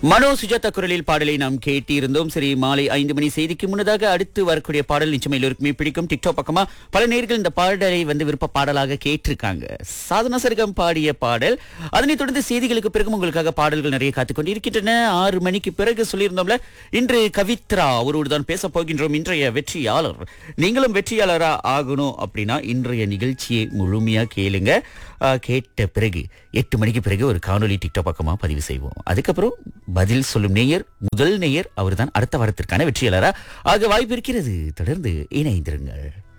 மனோ சுஜாதா குரலில் பாடலை நாம் கேட்டிருந்தோம் சரி மாலை ஐந்து மணி செய்திக்கு முன்னதாக அடுத்து வரக்கூடிய பாடல் நிச்சயம் எல்லோருக்குமே பிடிக்கும் டிக்டாக் பக்கமா பல நேர்கள் இந்த பாடலை வந்து விருப்ப பாடலாக கேட்டிருக்காங்க சாதனா சர்க்கம் பாடிய பாடல் அதனைத் தொடர்ந்து செய்திகளுக்கு பிறகு உங்களுக்காக பாடல்கள் நிறைய காத்துக் கொண்டிருக்கின்றன ஆறு மணிக்கு பிறகு சொல்லியிருந்தோம்ல இன்று கவித்ரா அவரோடு தான் பேச போகின்றோம் இன்றைய வெற்றியாளர் நீங்களும் வெற்றியாளரா ஆகணும் அப்படின்னா இன்றைய நிகழ்ச்சியை முழுமையா கேளுங்க ஆஹ், கேட்ட பிறகு எட்டு மணிக்கு பிறகு ஒரு காணொலி டிக்டாக் பக்கமா பதிவு செய்வோம் அதுக்கப்புறம் பதில் சொல்லும் நேயர் முதல் நேயர் அவர்தான் அடுத்த வாரத்திற்கான வெற்றியாளரா ஆக வாய்ப்பு இருக்கிறது தொடர்ந்து இணைந்திருங்கள்